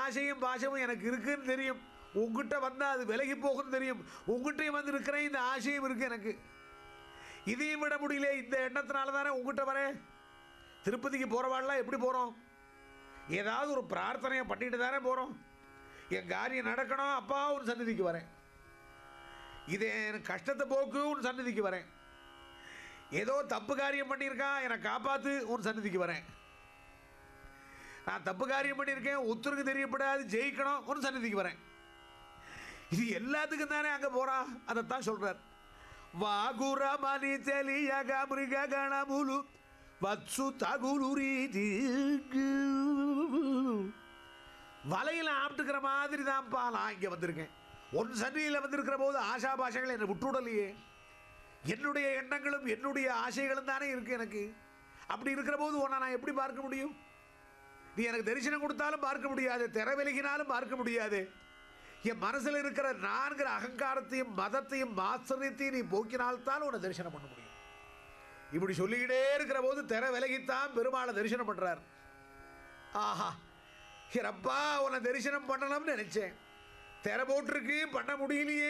ஆசையும் பாசமும் எனக்கு இருக்குன்னு தெரியும் உங்ககிட்ட வந்தால் அது விலகி போகும்னு தெரியும் உங்ககிட்டயும் வந்து இருக்கிறேன் இந்த ஆசையும் இருக்கு எனக்கு இதையும் விட முடியல இந்த எண்ணத்தினால தானே உங்ககிட்ட வரேன் திருப்பதிக்கு போகிறவாள்லாம் எப்படி போகிறோம் ஏதாவது ஒரு பிரார்த்தனையை பண்ணிட்டு தானே போகிறோம் என் காரியம் நடக்கணும் அப்பா உன் சந்நிதிக்கு வரேன் இது எனக்கு கஷ்டத்தை போக்கு உன் சந்நிதிக்கு வரேன் ஏதோ தப்பு காரியம் பண்ணியிருக்கான் என்னை காப்பாற்று உன் சந்நிதிக்கு வரேன் நான் தப்பு காரியம் பண்ணியிருக்கேன் ஒத்துருக்கு தெரியப்படாது ஜெயிக்கணும் உன் சந்நிதிக்கு வரேன் இது எல்லாத்துக்கும் தானே அங்கே போகிறான் அதைத்தான் சொல்கிறார் వాగుర మని తెలియగ మృగ గణములు వచ్చు తగులు రీతి வலையில் ஆப்பிட்டுக்கிற மாதிரி தான்ப்பா நான் இங்கே வந்திருக்கேன் ஒன் சன்னியில் வந்திருக்கிற போது ஆசா பாஷைகள் என்னை விட்டுவிடலையே என்னுடைய எண்ணங்களும் என்னுடைய ஆசைகளும் தானே இருக்கு எனக்கு அப்படி இருக்கிற போது உன்னை நான் எப்படி பார்க்க முடியும் நீ எனக்கு தரிசனம் கொடுத்தாலும் பார்க்க முடியாது திரை விலகினாலும் பார்க்க முடியாது என் மனசில் இருக்கிற நான்கிற அகங்காரத்தையும் மதத்தையும் ஆச்சரியத்தையும் நீ போக்கினால்தான் உன்னை தரிசனம் பண்ண முடியும் இப்படி சொல்லிக்கிட்டே இருக்கிற போது திரை விலகித்தான் பெருமாளை தரிசனம் பண்ணுறார் ஆஹா ரப்பா உன்னை தரிசனம் பண்ணணும்னு நினைச்சேன் திரை போட்டிருக்கு பண்ண முடியலையே